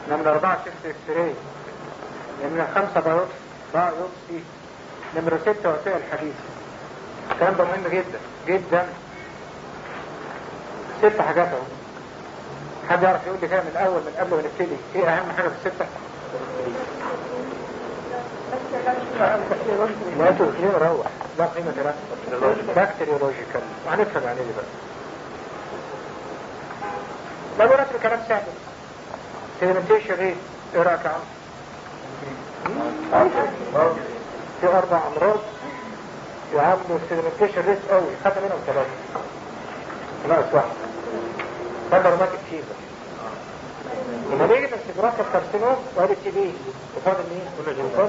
نمرة أربعة شفت اكس راي نمرة خمسة بايوبسي بايوبسي نمرة ستة وسائل الحديث الكلام ده مهم جدا جدا ست حاجات اهو حد يعرف يقول لي كده من الاول من قبل ما نبتدي ايه اهم حاجه في السته؟ لا انتوا الاثنين روح لا قيمه له بكتيريولوجيكال وهنفهم يعني ايه بقى لابوراتوري كلام سهل سيجمنتيشن ريت ايه رايك يا عم؟ في اربع امراض يعملوا سيجمنتيشن ريت قوي خدنا منهم ثلاثه ناقص واحد خد روماتيك فيبر لما نيجي نستجراف الكارسينوم وادي التي بي وفاضل مين؟ كولاجين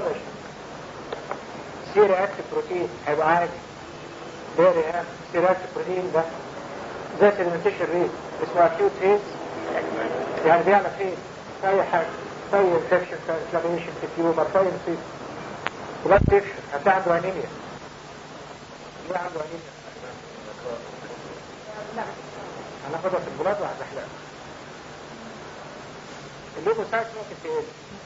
سي رياكتيف بروتين هيبقى عادي ده سي رياكتيف بروتين ده زي سيجمنتيشن ريت اسمه اكيوت فيز يعني بيعمل فين؟ في اي حاجه في اي انفكشن في انفلاميشن في تيومر في اي نصيب بلاد تكشن هتلاقي عنده انيميا ليه عنده انيميا؟ هناخدها في البلاد وهتحلقها الليبوسايت ممكن تقل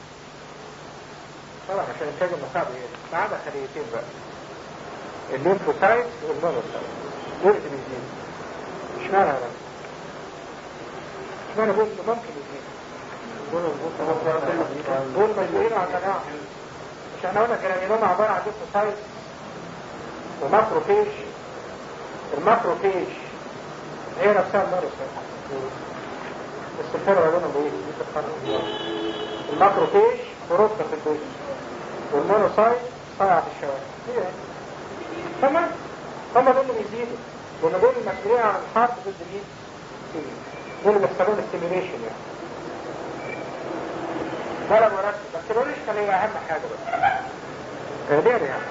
طبعا عشان انتاج النخاع بيقل ما عدا خليتين بقى الليمفوسايت والمونوسايت دول اللي بيزيدوا اشمعنى يا رب؟ اشمعنى دول ممكن يزيدوا دول مجبورين على المناعة مش احنا قلنا كلامينوما عبارة عن ليمفوسايت وماكروفيج الماكروفيج هي نفسها المونوسايت بس الفرق بينهم ايه؟ دي تفرق الماكروفيج خروجها في البيت والمونوسايت صايعة في الشوارع هي تمام هم دول اللي بيزيدوا لان دول المسؤولين عن الحرب ضد مين؟ دول اللي بيحصلون ستيميليشن يعني ولا مركز بس الوريش كان هي اهم حاجه بقى ليه يعني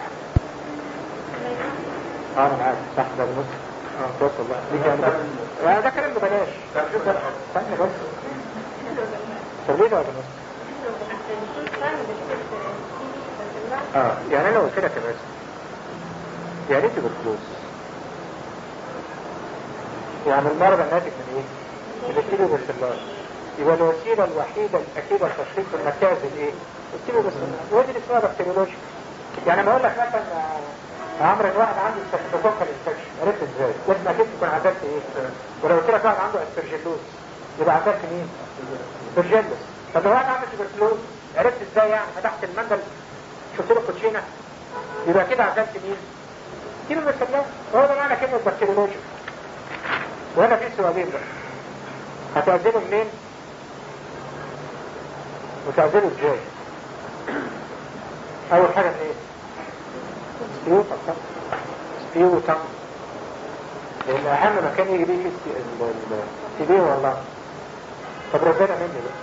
اه انا معاك صح ده بنص اه توصل بقى دي كان ده كلام ببلاش استنى بس تربيه ولا بنص اه يعني انا قلت لك يا باشا يعني انت بفلوس يعني المرض الناتج من ايه؟ من الكيلو بالسلار يبقى الوسيله الوحيده الاكيده لتشخيص المكاز الايه؟ الكيلو بالسلار ودي اللي اسمها بكتيريولوجيا يعني ما اقول لك مثلا يا عمرو ان واحد عنده ستافيلوكوكال انفكشن عرفت ازاي؟ لازم اكيد تكون عزلت ايه؟ ولو قلت لك واحد عنده اسبرجيلوز يبقى عزلت مين؟ اسبرجيلوس طب لو واحد عنده تبركلوز عرفت ازاي يعني فتحت المندل شفت له كوتشينه يبقى كده عزلت مين؟ كيلو بالسلار هو ده معنى كلمه بكتيريولوجيا وهنا في سؤالين بقى هتعزله منين؟ وتعزله ازاي؟ اول حاجه ايه؟ سبيوتا سبيوتا لان اهم مكان يجي بيه في السي بي والله طب ربنا مني بقى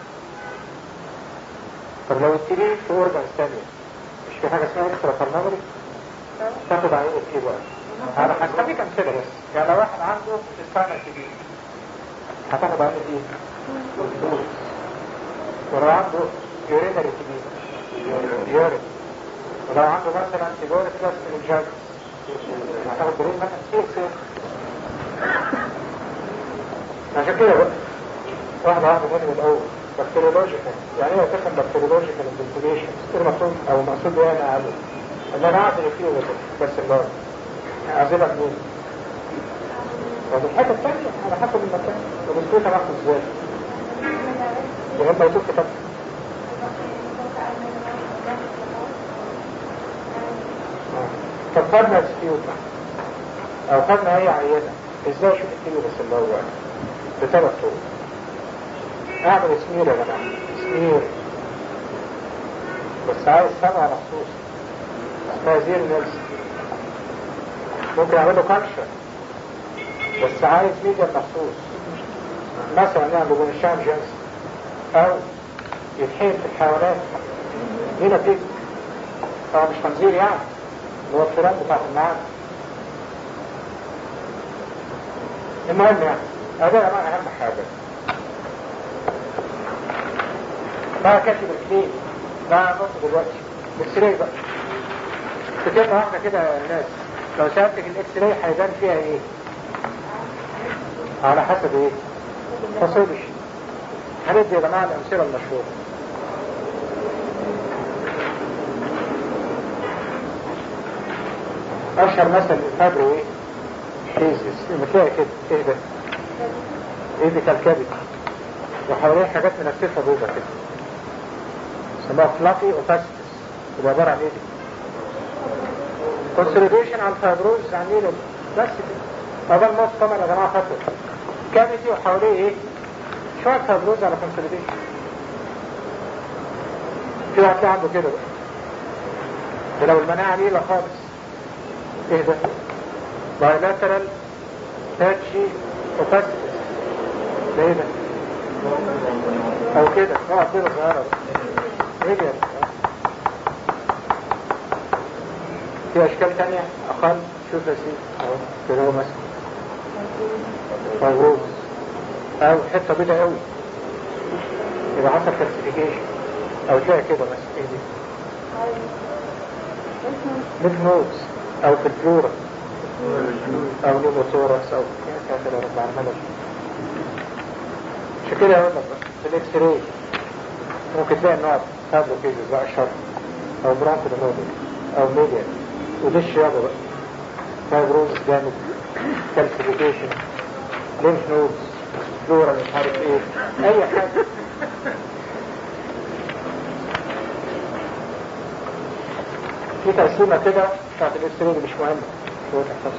طب لو السي بي في اورجان ثانيه مش في حاجه اسمها اكسترا فارنامري تاخد عينه السي بقى انا هستنيك امثله بس يعني لو واحد عنده سباينال سي بي هتاخد عينه ايه؟ ولو عنده يورينري سي بي يورين ولو عنده مثلا سيجارة بس من الجاج هتاخد بريد مثلا سير سير عشان كده بقى واحد عنده منه الأول بكتيريولوجيكال يعني ايه تفهم بكتيريولوجيكال انفستيجيشن ايه المقصود او المقصود يعني اعمل ان انا اعزل فيه بس النار اعزلها منين؟ وفي الحاجة الثانية على حسب المكان وبسكوتها باخد ازاي؟ يا اما يشوف كتاب طب خدنا السكيوتا او خدنا اي عينة ازاي اشوف الكيلو بس اللي هو بثلاث طرق اعمل سمير يا جماعة سمير بس عايز سبعة مخصوص اسمها زير نيلسون ممكن اعمله كانشر بس عايز ميديا مخصوص مثلا نعمل بونشان جنس او يتحيل في الحيوانات هنا بيك هو مش خنزير يعني هو الفيران بتاعت النعام المهم يعني هذا يا جماعه اهم حاجه بقى كاتب الكلين بقى نقطة دلوقتي الاكس راي بقى كتابة واحدة كده يا الناس لو سألتك الاكس راي هيبان فيها ايه؟ على حسب ايه؟ باثولوجي هندي يا جماعة الأمثلة المشهورة أشهر مثل الفابرو إيه؟ حيزس لما تلاقي كده إيه ده؟ إيه دي كالكبد وحواليه حاجات منفسة بيضة كده اسمها فلافي اوباسيتس يبقى عبارة عن إيه دي؟ كونسوليديشن على الفايبروز عن إيه بس كده هذا الموت طبعا يا جماعة خطر كافيتي وحواليه إيه؟ شوية فايبروز على كونسوليديشن في واحد تلاقي عنده كده بقى ولو المناعة ليه خالص ايه ده bilateral patchy opacity ده ايه ده او كده نقعد كده صغيرة ايه ده في اشكال تانية اقل شوف يا سيدي اهو كده هو مثلا فيروز او حتة بيضة قوي يبقى حصل كالسيفيكيشن او تلاقي كده مثلا ايه دي مثل نوبس او في الفلورا او نيموثوركس او كده رب العالمين عشان كده اقول لك بقى في الاكس راي ممكن تلاقي النوع فابلو كيزز بقى شر او برانكو دينودي او ميديا ودي الشياطة بقى فايبروز جامد كالسيفيكيشن لينف نودز فلورا مش عارف ايه اي حاجة في تقسيمة كده بتاعت الاكستري مش مهمة شو تحفظ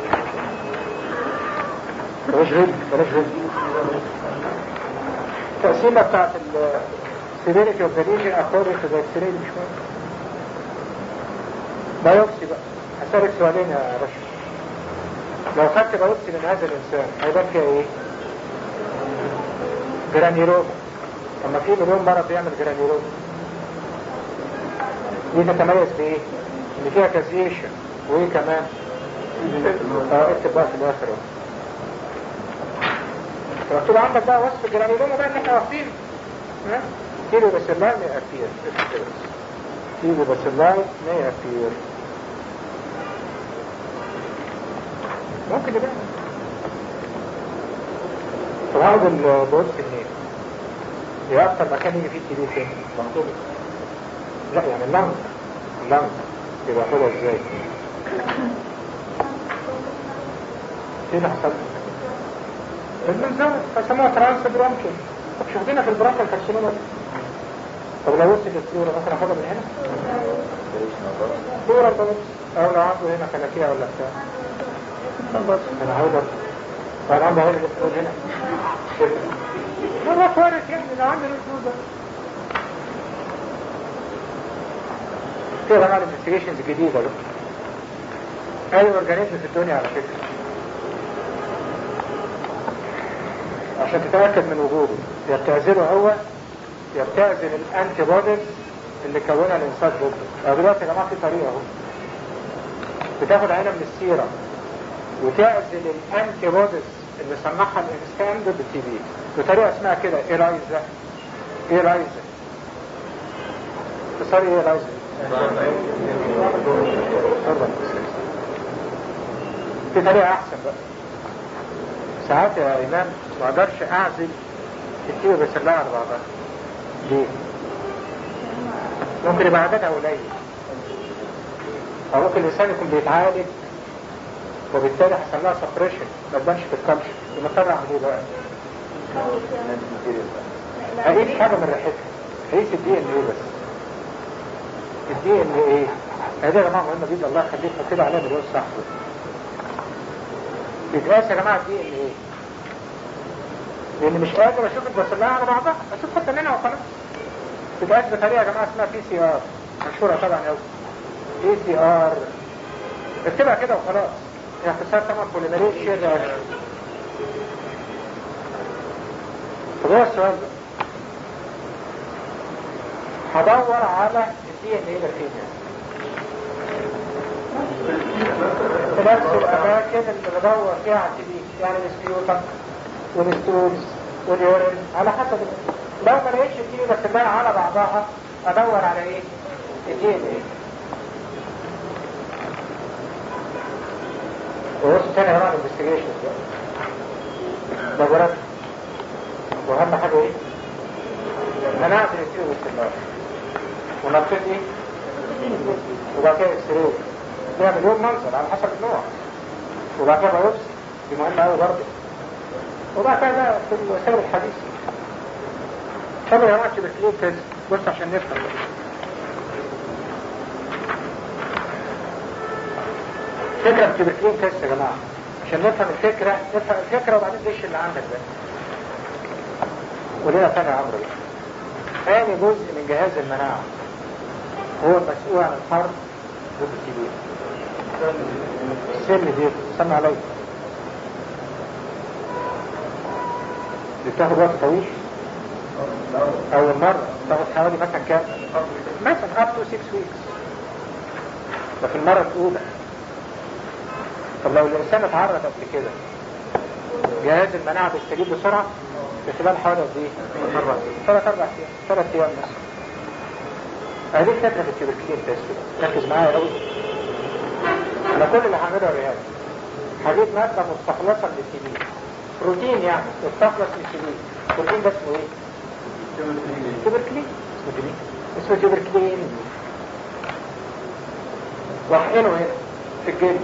بلاش غل بلاش غل التقسيمة بتاعت السيفيريتي اوف ذا ليجن اكوردنج تو ذا اكستري مش مهم بايوبسي بقى هسألك سؤالين يا رشا لو خدت بايوبسي من هذا الانسان هيبان فيها ايه؟ جرانيروما اما في مليون مرض بيعمل جرانيروما دي تتميز بايه؟ ان فيها كازيشن وايه كمان؟ اه اكتب بقى في الاخر مكتوب عندك بقى وصف الجرانيلوما بقى اللي احنا واخدينه ها؟ كيلو باسيلاي may appear كيلو باسيلاي may appear ممكن يبقى طب هاخد البوست منين؟ هي اكتر مكان يجي فيه التي فين؟ مكتوب لا يعني اللنج اللنج يبقى حلوة ازاي ايه اللي حصل المنزل فسموها ترانس برونكي طب شوفنا في البرونكي الكارسينوما طب لو وصلت الفلورا ممكن اخدها من هنا فلورا بس او لو عنده هنا خلفية ولا بتاع بس انا هقدر طب عنده هنا الفلور هنا مرة فارق يعني لو عنده الفلور ده في طبعا انفستيجيشنز جديدة بقى اي اورجانيزم في الدنيا على فكرة عشان تتأكد من وجوده يا بتعزله هو يا بتعزل الانتي بوديز اللي كونها الانسان ضده دلوقتي يا جماعة في طريقة اهو بتاخد عينة من السيرة وتعزل الانتي بوديز اللي صنعها الانسان ضد التي بي بطريقة اسمها كده ايرايزا ايرايزا اختصار ايه ايرايزا في طريقة احسن بقى ساعات يا ايمان ما اقدرش اعزل الكيلو بسلها على بعضها ليه ممكن يبقى عددها قليل او ممكن الانسان يكون بيتعالج وبالتالي حصل لها سبريشن ما تبانش في الكالشر يبقى اضطر اعمل ايه بقى؟ اقيس حاجه من ريحتها اقيس الدي ان ايه بس الدي ان ايه هذه يا جماعه مهمه جدا الله يخليك كده عليها مليون صح بيتقاس يا جماعه الدي ان ايه لان مش قادر اشوف البصلايه على بعضها اشوف حته منها وخلاص بتقاس بطريقه يا جماعه اسمها بي سي ار مشهوره طبعا قوي بي سي ار اكتبها كده وخلاص هي اختصار طبعا بوليمريز شير رياكشن طب هو السؤال ده هدور على الدي ان ايه بالفيميا في نفس الاماكن اللي بدور فيها على التي يعني السبيوتم والستولز واليورين على حسب لو ما لقيتش الدي بس بقى على بعضها ادور على ايه الدي ان ايه وبص تاني هنعمل انفستيجيشن بقى نظرات واهم حاجه ايه مناعة الانسولين والاستمرار ونطيت ايه وبعد كده اكسريه فيها مليون منظر على حسب النوع وبعد كده بايوبسي دي مهمة قوي برضه وبعد كده بقى في الوسائل الحديثة طب يا جماعة تبركلين تيست بص عشان نفهم فكرة التبركلين تيست يا جماعة عشان نفهم الفكرة نفهم الفكرة وبعدين ديش اللي عندك ده ولينا تاني يا عمرو بقى ثاني جزء من جهاز المناعة هو المسؤول عن الحرب ضد الكبير السن دي استنى عليا دي بتاخد وقت طويل أول مرة تاخد حوالي مثلا كام؟ مثلا up to 6 weeks ده في المرة الأولى طب لو الإنسان اتعرض قبل كده جهاز المناعة بيستجيب بسرعة في خلال حوالي قد إيه؟ ثلاث أربع أيام ثلاث أيام مثلا هذه الفكرة في التبركلين تيست ركز معايا قوي أنا كل اللي هعمله أوريها لك هجيب مادة مستخلصة من السي بروتين يعني مستخلص من السي البروتين ده اسمه إيه؟ تبركلين اسمه تبركلين اسمه تبركلين واحقنه هنا في الجلد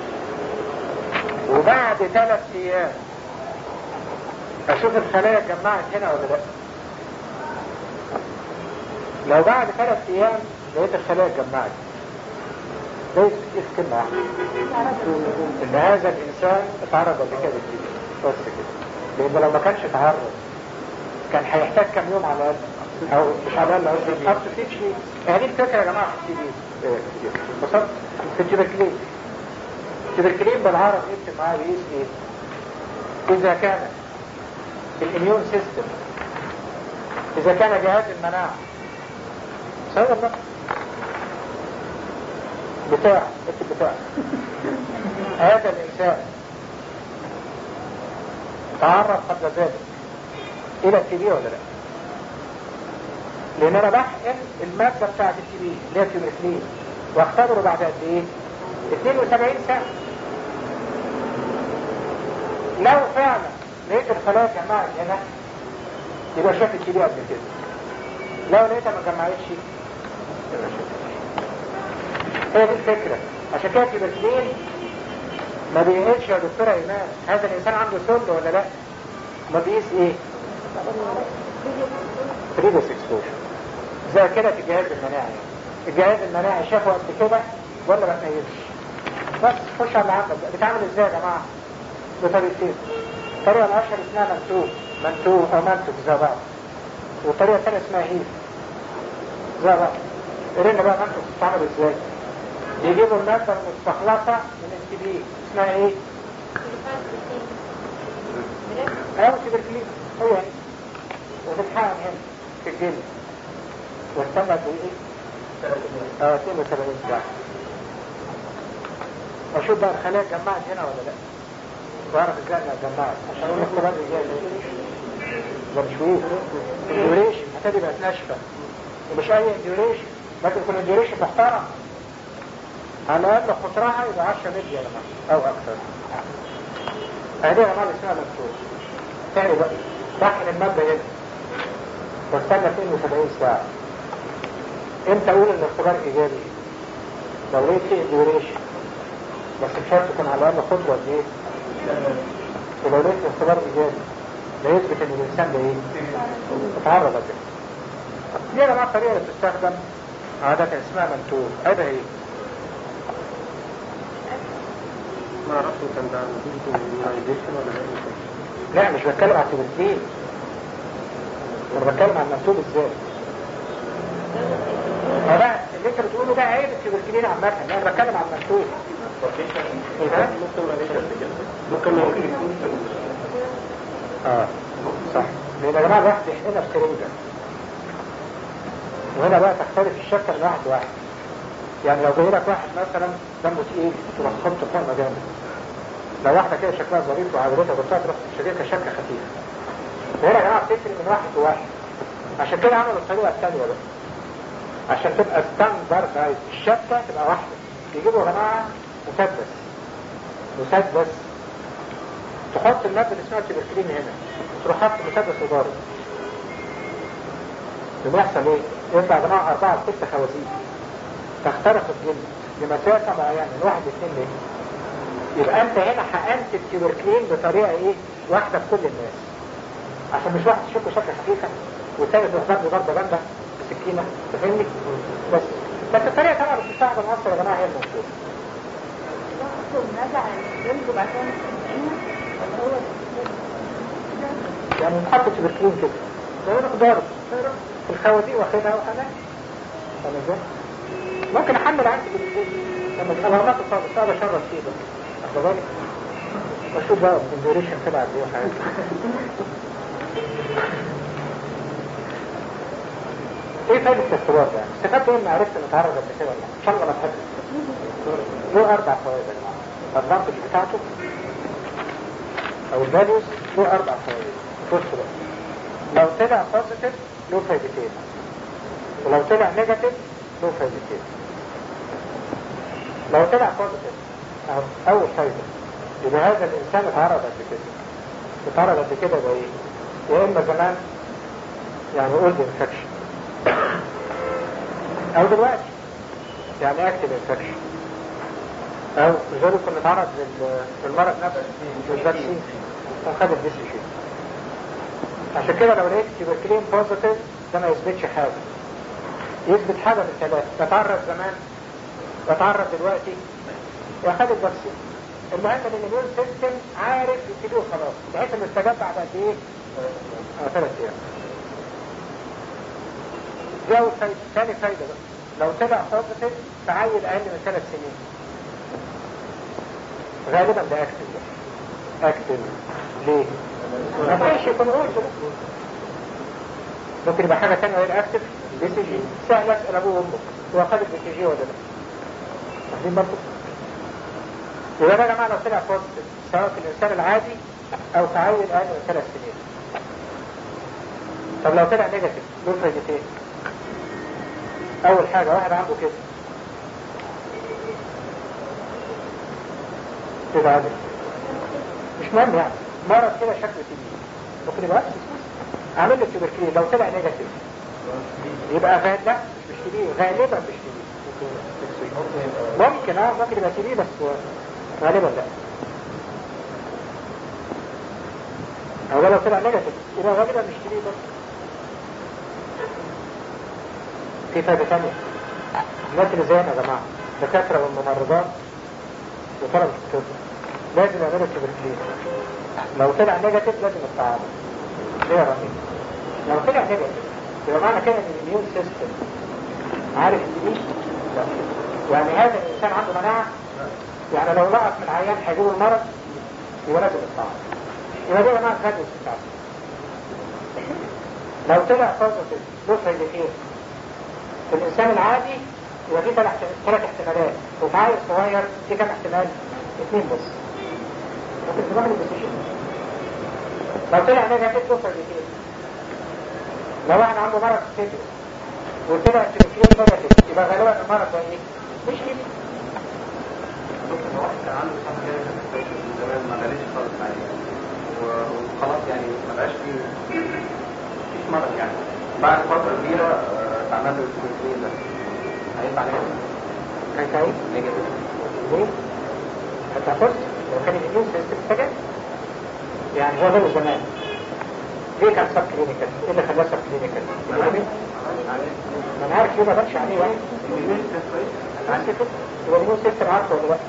وبعد ثلاث ايام اشوف الخلايا اتجمعت هنا ولا لا لو بعد ثلاث ايام لقيت الخلايا اتجمعت ده يثبت كلمة واحدة ان هذا الانسان اتعرض قبل كده للتي بس كده لان لو ما كانش اتعرض كان هيحتاج كام يوم على الاقل او مش على الاقل قصدي اب تو 6 ويكس هذه الفكره يا جماعه في التي بي وصلت في التبركلين التبركلين بالعربي اكتب معايا بيقيس ايه اذا كان الاميون سيستم اذا كان جهاز المناعه سبب الله بتاع اكتب بتاع هذا الانسان تعرض قبل ذلك الى التي بي ولا لا لان انا بحقن المادة بتاعت التي بي اللي هي التبركلين واختبره بعد قد ايه 72 ساعة لو فعلا لقيت الخلايا جمعت هنا يبقى شاف التي بي قبل كده لو لقيتها ما جمعتش يبقى شاف هي دي الفكرة عشان كده التبركلين ما بيقيتش يا دكتورة ايمان هذا الانسان عنده سل ولا لا ما بيقيس ايه بريدوس اكسبوجر زي كده في الجهاز المناعي الجهاز المناعي شافه قبل كده ولا ما تنيلش بس خش على اللي عندك بتعمل ازاي يا جماعه بطريقتين الطريقه الاشهر اسمها منتوب منتوب او منتوب زي بعض والطريقه الثانيه اسمها هيف زي بعض قرينا بقى منتوب بتتعمل ازاي يجيبوا الماده المستخلصه من التي بي اسمها ايه؟ ايوه تبركلين هو هي وتتحقن هنا في الجلد واستنى قد ايه؟ اه 72 ساعة واشوف بقى الخلايا اتجمعت هنا ولا لا واعرف ازاي انها اتجمعت عشان اقول اختبار ازاي ده مش ويك انديوريشن هتبقى بقت ناشفة ومش اي انديوريشن لكن يكون انديوريشن محترم على الاقل قطرها يبقى 10 مللي يا جماعه او اكثر هذه يا جماعه اسمها مكتوب تاني بقى بحن المادة هنا واستنى 72 ساعة امتى اقول ان الاختبار ايجابي لو لقيت فيه انديوريشن بس بشرط يكون على الاقل خطوة قد ايه ولو لقيت الاختبار ايجابي ده يثبت ان الانسان ده ايه اتعرض كده دي يا جماعه الطريقه اللي بتستخدم عادة اسمها منتوب هذا ايه ما عرفت كان ده ايديشن ولا ايه لا مش بتكلم على التبركلين انا بتكلم عن المنتوب ازاي ما بقى اللي انت بتقوله ده عيب التبركلين عامة لا انا بتكلم عن المنتوب إيه؟ ممكن ما يكون اه صح لان يا جماعه الواحد يحقنها بسرنجة وهنا بقى تختلف الشكل من واحد واحد يعني لو جاي لك واحد مثلا دمه تقيل تروح خبطه فوق جامد لو واحدة كده شكلها ظريف وعجبتها بصها تروح تشتريها شكة خفيفة وهنا يا جماعة بتفرق من واحد لواحد عشان كده عملوا الطريقة الثانية بقى عشان تبقى ستاندردايز الشكة تبقى واحدة يجيبوا يا جماعة مسدس مسدس تحط المادة اللي اسمها التبركلين هنا وتروح حاطط مسدس وضارب اللي بيحصل ايه؟ يطلع يا جماعه اربعه ست خوازيق تخترق الجلد بمسافه معينه من واحد لاثنين ليه؟ يبقى انت هنا حقنت التيوبركلين بطريقه ايه؟ واحده في كل الناس عشان مش واحد تشوفه شكل خفيفه والتاني تضرب له ضربه جامده بسكينه تفهمني؟ بس بس الطريقه طبعا بتستخدم اصلا يا جماعه هي المنصوص نزع الجلد وبعد كده نستخدمه ولا هو يعني نحط تبركلين كده ده مقدار في الخوازيق واخدها وحاجات فاهم ازاي؟ ممكن احمل عندي بالكلين لما تبقى مرات الصعب الصعب اشرب فيه بس واخد بالك؟ بشوف بقى الديوريشن كده قد ايه وحاجات ايه فايدة الاختبار ده؟ استفدت ايه اني عرفت ان اتعرض قبل كده ولا لا؟ ان شاء الله ما تحبش له اربع فوائد يا جماعه الادفانتج بتاعته او الفاليوز له اربع فوائد بصوا بقى لو طلع بوزيتيف له فايدتين ولو طلع نيجاتيف له فايدتين لو طلع بوزيتيف أو- اول فايده يبقى هذا الانسان اتعرض قبل كده اتعرض قبل كده ده ايه؟ يا اما زمان يعني اولد انفكشن او دلوقتي يعني اكتب انفكشن او زي كنا نتعرض لل- للمرض نفسه للفاكسين وخد الدي سي جي عشان كده لو لقيت تيوبركلين بوزيتيف ده ما يثبتش حاجه يثبت حاجه من ثلاثه بتعرض زمان بتعرض دلوقتي واخد الفاكسين المهم ان الاميون سيستم عارف يبتدوه خلاص بحيث انه استجاب بعد قد ايه؟ اه ثلاث ايام دي اول فايده ثاني فايده بقى لو طلع بوزيتيف تعيد اقل من ثلاث سنين غالبا ده اكتف بقى اكتف ليه؟ ما فيش يكون قلت ممكن يبقى حاجة تانية غير اكتف بي سي جي سهل اسأل ابوه وامه هو خد البي سي جي ولا لا؟ واخدين بالكم؟ يبقى ده يا جماعة لو طلع بوزيتيف سواء في الانسان العادي او تعود اقل من ثلاث سنين طب لو طلع نيجاتيف له فايدتين اول حاجة واحد عنده كده كده عادي مش مهم يعني مرض كده شكله تبي ممكن يبقى اعمل له تبركلين لو طلع نيجاتيف يبقى غالبا لا مش تبي غالبا مش تبي ممكن اه ممكن يبقى تبي بس غالبا لا او لو طلع نيجاتيف يبقى غالبا مش تبي بس في فايدة ثانية الناس اللي زينا يا جماعة الدكاترة والممرضات وطلبة الطب لازم يعملوا تبركلين لو طلع نيجاتيف لازم التعامل ليه يا رامي؟ لو طلع نيجاتيف يبقى معنى كده ان الاميون سيستم عارف الجديد؟ لا يعني هذا الانسان عنده مناعة يعني لو لقط من عيان هيجيله المرض يبقى لازم التعامل يبقى دي يا جماعة غدوة التعامل لو طلع بوزيتيف له فايدتين في الإنسان العادي يبقى في ثلاث ثلاث احتمالات وفي عيل صغير في كم احتمال؟ اثنين بس ممكن تبقى الديسيشن لو طلع نيجاتيف توصل لكده لو واحد عنده مرض كتير وطلع تلوكين نيجاتيف يبقى غالبا المرض ده ايه؟ مش كده كان عنده صح كده من زمان ما غاليش خالص عليه وخلاص يعني ما بقاش فيه مفيش مرض يعني بعد فترة كبيرة آه، اتعمل له السكرين ده هيطلع نيجاتيف كان كويس نيجاتيف ليه؟ حتى فرص لو كان الاميون سيستم استجاب يعني هو غير زمان ليه كان سب كلينيكال؟ ايه اللي خلاه سب كلينيكال؟ ما انا عارف ليه ما بانش عليه واحد عارف كده يبقى الاميون سيستم عارفه ولا لا؟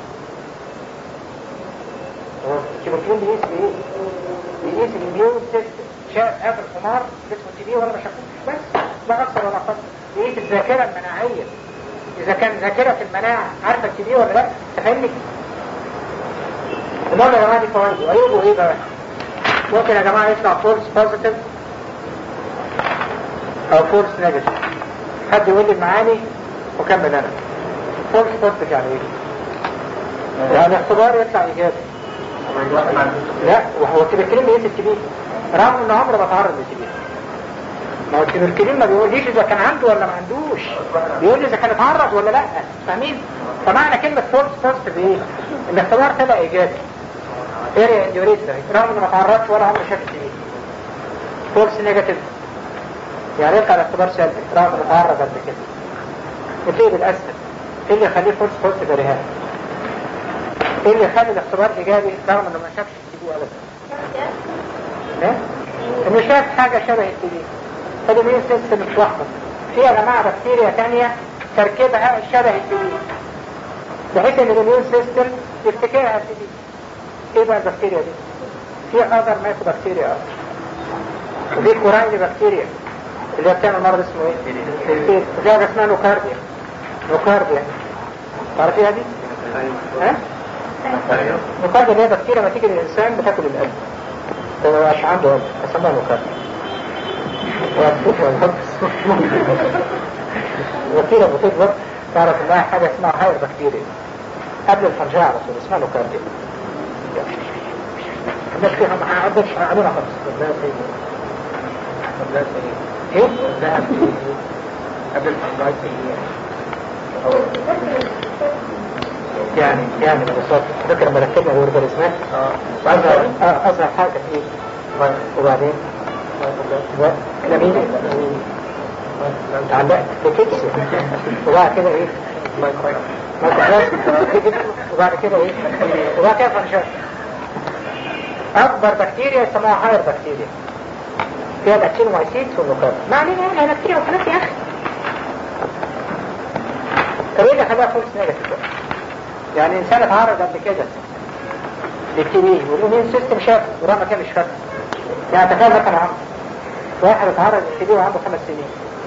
هو الكيبركلين بيقيس بايه؟ بيقيس الاميون سيستم شاف اخر حمار اسمه تي بي ولا ما شافوش بس لا اكثر ولا اقل بيقيس الذاكره المناعيه اذا كان ذاكره المناعه عارفه التي بي ولا لا؟ تفهمني؟ المهم يا جماعه دي فوائد عيوبه ايه بقى؟ ممكن يا جماعه يطلع فورس بوزيتيف او فورس نيجاتيف حد يقول لي المعاني وكمل انا فورس بوزيتيف يعني ايه؟ يعني اختبار يطلع ايجابي لا وهو التبركلين بيقيس التي بي رغم ان عمره ما تعرض للتي بي ما هو التبركلين ما بيقوليش اذا كان عنده ولا ما عندوش بيقول لي اذا كان اتعرض ولا لا فاهمين فمعنى كلمة فورس بوزيتيف ايه الاختبار طلع ايجابي اريا انديوريت رغم انه ما تعرضش ولا عمره شاف التي بي فورس نيجاتيف يعني يرجع الاختبار سلبي رغم انه اتعرض قبل كده يبتدي بالاسهل ايه اللي يخليه فولس بوزيتيف رهان ايه اللي يخلي الاختبار ايجابي رغم انه ما شافش التي بي ابدا ها؟ انه شاف حاجه شبه التي بي فالاميون سيستم اتلخبط في يا جماعه بكتيريا ثانيه تركيبها شبه التي بي بحيث ان الاميون سيستم يفتكرها التي بي ايه بقى البكتيريا دي؟ في اذر مايكرو بكتيريا اخر ودي كورايني بكتيريا اللي هي بتعمل مرض اسمه ايه؟ الفيل وفي حاجه اسمها نوكارديا نوكارديا تعرفيها دي؟ ها؟ نوكارديا اللي هي بكتيريا ما تيجي للانسان بتاكل القلب ما مش عنده قلب اسمها نوكارديا بكتيريا بتكبر تعرف انها حاجه اسمها هاير بكتيريا قبل الفنجاء على طول اسمها نوكارديا الناس فيها ما عدتش علينا خالص لا سيء لا سيء ايه؟ لا قبل الفنجاي سيء يعني يعني ببساطة فاكر لما ركبنا الاورجانيزمات اه اظهر اه اظهر حاجة فيه وبعدين لمين علقت بكتس وبعد كده ايه ما تخلاص وبعد كده ايه وبعد كده فنشاش اكبر بكتيريا يسموها هاير بكتيريا فيها الاكتينومايسيتس والنقاط ما علينا يعني بكتيريا وخلاص يا اخي طب ايه اللي خلاها فولس نيجاتيف بقى؟ يعني انسان اتعرض قبل كده للتي بي والامين سيستم شاف ورغم كده مش فاكر يعني تخيل مثلا عم واحد اتعرض للتي بي وعنده خمس سنين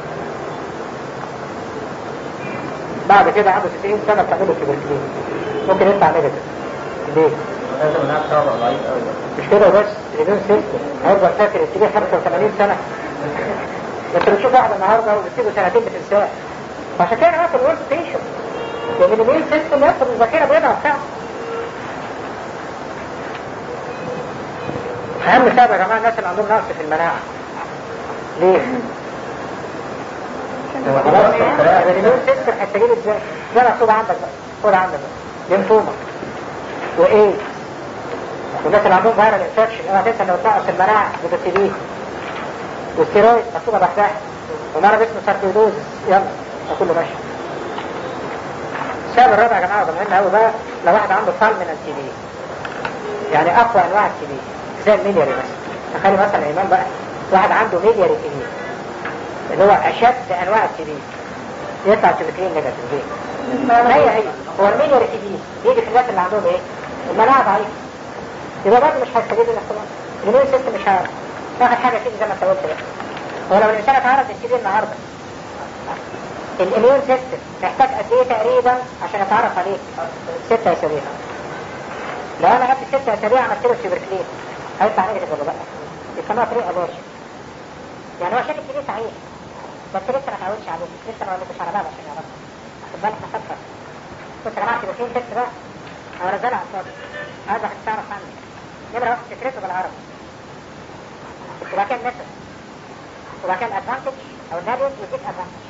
بعد كده عنده 90 سنه بتعمله تبركلين ممكن يطلع نيجاتيف ليه؟ لازم انها بتابع ضعيف قوي مش كده بس الامين سيستم هيفضل فاكر التي بي 85 سنه انت بتشوف واحد النهارده وبتسيبه سنتين بتنساه فعشان كده انا في الورد ستيشن لان الامين سيستم يفقد الذاكره بيضع بتاعه اهم سبب يا جماعه الناس اللي عندهم نقص في المناعه ليه؟ خلاص الامين سيستم هتستجيب ازاي؟ ده مكتوب عندك بقى خد عندك بقى ليمفوما وايه؟ والناس اللي عندهم فيرال انفكشن اوعى تنسى انه بتنقص المناعه بتبتدي بيه والستيرويد مكتوبه لوحدها ومرض اسمه ساركويدوزس يلا ده كله ماشي السبب الرابع يا جماعه ده مهم قوي بقى لو واحد عنده فالمينال تي بي يعني اقوى انواع التي بي زي الميلياري مثلا تخيل مثلا ايمان بقى واحد عنده ميلياري تي بي اللي هو اشد انواع التي بي يطلع تبكين نيجاتيف ليه؟ هي هي هو الميلياري تي بي يجي في الناس اللي عندهم ايه؟ المناعه ضعيفه يبقى برضه مش هيستجيب للاختبار الاميون سيستم مش عارف واخد حاجه كده زي ما انت قلت بقى هو لو الانسان اتعرض للتي بي النهارده الاميون سيستم محتاج قد ايه تقريبا عشان يتعرف عليه؟ ستة اسابيع لو انا قبل ستة اسابيع عملت له سيبركلين هيطلع نيجاتيف ولا لا؟ يسموها طريقه الرشد يعني هو شاف الكبير صحيح بس لسه ما اتعودش عليه لسه ما ولدتش على باب عشان يعرفها خد بالك مفكر بص يا جماعه سيبركلين تست بقى او نزلها على الفاضي هذا هتعرف عنه نمرة واحد فكرته بالعربي وبعد كده النسب وبعد كده الادفانتج او الفاليوز والديس ادفانتج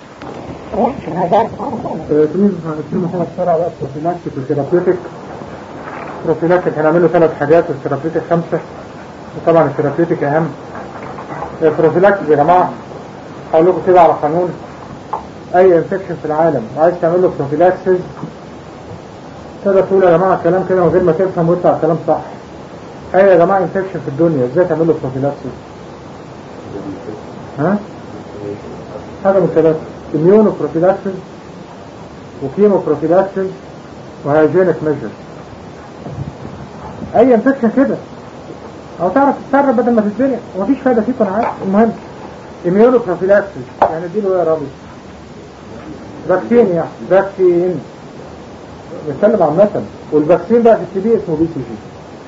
اسمه محمد شرع بقى بروفيلاكتيك وثيرابيوتيك بروفيلاكتيك هنعمل له ثلاث حاجات والثيرابيوتيك خمسة وطبعا الثيرابيوتيك أهم البروفيلاكتيك يا جماعة هقول لكم كده على قانون أي انفكشن في العالم وعايز تعمل له بروفيلاكسيس تقدر تقول يا جماعة كلام كده من غير ما تفهم ويطلع كلام صح أي يا جماعة انفكشن في الدنيا ازاي تعمل له بروفيلاكسيس ها؟ حاجة من ثلاثة immuno prophylaxis وكيمو prophylaxis وهيجينيك ميجر اي انفكشن كده او تعرف تتصرف بدل ما تتزنق ومفيش فايدة فيكم انا عارف المهم immuno prophylaxis يعني اديله ايه يا رامي فاكسين يعني فاكسين بنتكلم عامة والفاكسين بقى في التي بي اسمه بي سي جي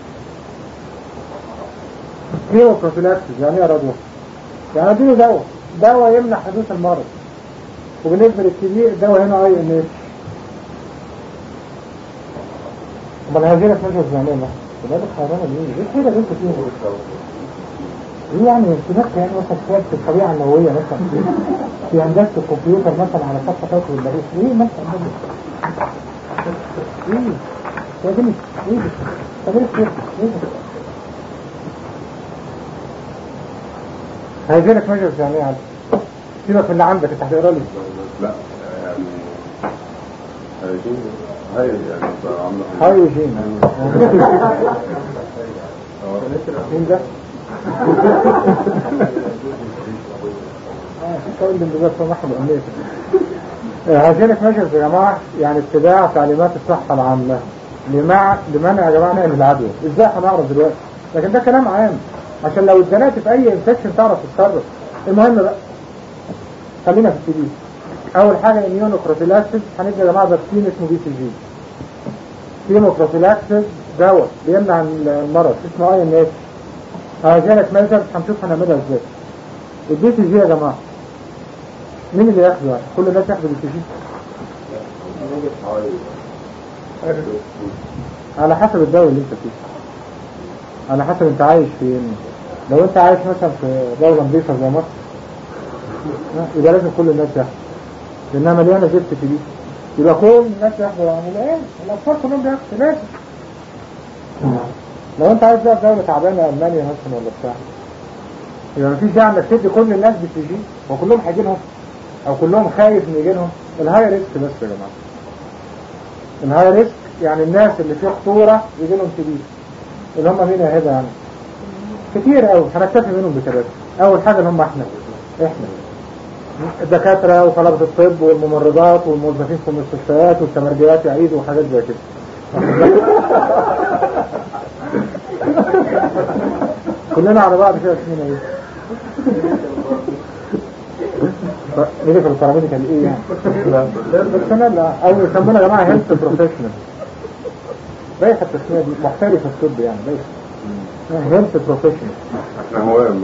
كيمو prophylaxis يعني ايه يا رضوى يعني اديله دواء دواء يمنع حدوث المرض وبالنسبة للكبير الدواء هنا اي ان اتش امال هذه لك مجهز زمان بقى وده حرامة مين ايه الحيرة اللي انت فيها ايه يعني ارتباك يعني مثلا كتاب في الطبيعة النووية مثلا في هندسة الكمبيوتر مثلا على صفحة فاتح والبريد ايه مثلا ايه يا بنت ايه ده طب ايه الخير ايه ده هذه لك مجهز زمان عادي سيبك من اللي عندك انت هتقرا لي لا يعني هيجين هاي يعني عامله هاي يوجين مين ده؟ اه تقول لي بس سمحوا بأمنية هاجينك ميجرز يا جماعة يعني اتباع تعليمات الصحة العامة لمع لمنع يا جماعة نقل العدوى ازاي هنعرف دلوقتي لكن ده كلام عام عشان لو اتزنقت في اي انفكشن تعرف تتصرف المهم بقى خلينا في السي اول حاجة اميونوكروفيلاكسس هندي يا جماعة فاكسين اسمه بي سي جي كيموكروفيلاكسس دواء بيمنع المرض اسمه اي ان اتش هاجينك ميجرز هنشوف هنعملها ازاي البي سي جي يا جماعة مين اللي ياخده يعني؟ كل الناس ياخدوا البي سي جي على حسب الدولة اللي انت فيه على حسب انت عايش فين لو انت عايش مثلا في دولة نظيفة زي مصر لا، يبقى لازم كل الناس ياخدوا لانها مليانة زفت في دي يبقى كل الناس ياخدوا يعني الايه الاطفال كلهم بياخدوا لازم لو انت عايز بقى في دولة تعبانة المانيا مثلا ولا بتاع يبقى مفيش داعي انك تدي كل الناس بي سي جي وكلهم هيجي لهم او كلهم خايف ان يجي لهم الهاي ريسك بس يا جماعه الهاي ريسك يعني الناس اللي فيه خطوره يجي لهم تبي اللي هم مين يا هبه يعني كتير قوي هنكتفي منهم بثلاثه اول حاجه اللي هم احنا احنا الدكاتره وطلبه الطب والممرضات والموظفين في المستشفيات والتمرجيات يعيدوا وحاجات زي كده كلنا على بعض كده اسمنا ايه نيجي في البراميديك كان ايه يعني بس انا لا او يسمونا يا جماعه هيلث بروفيشنال بايخ التسميه دي محترف في الطب يعني بايخ هيلث بروفيشنال احنا هوام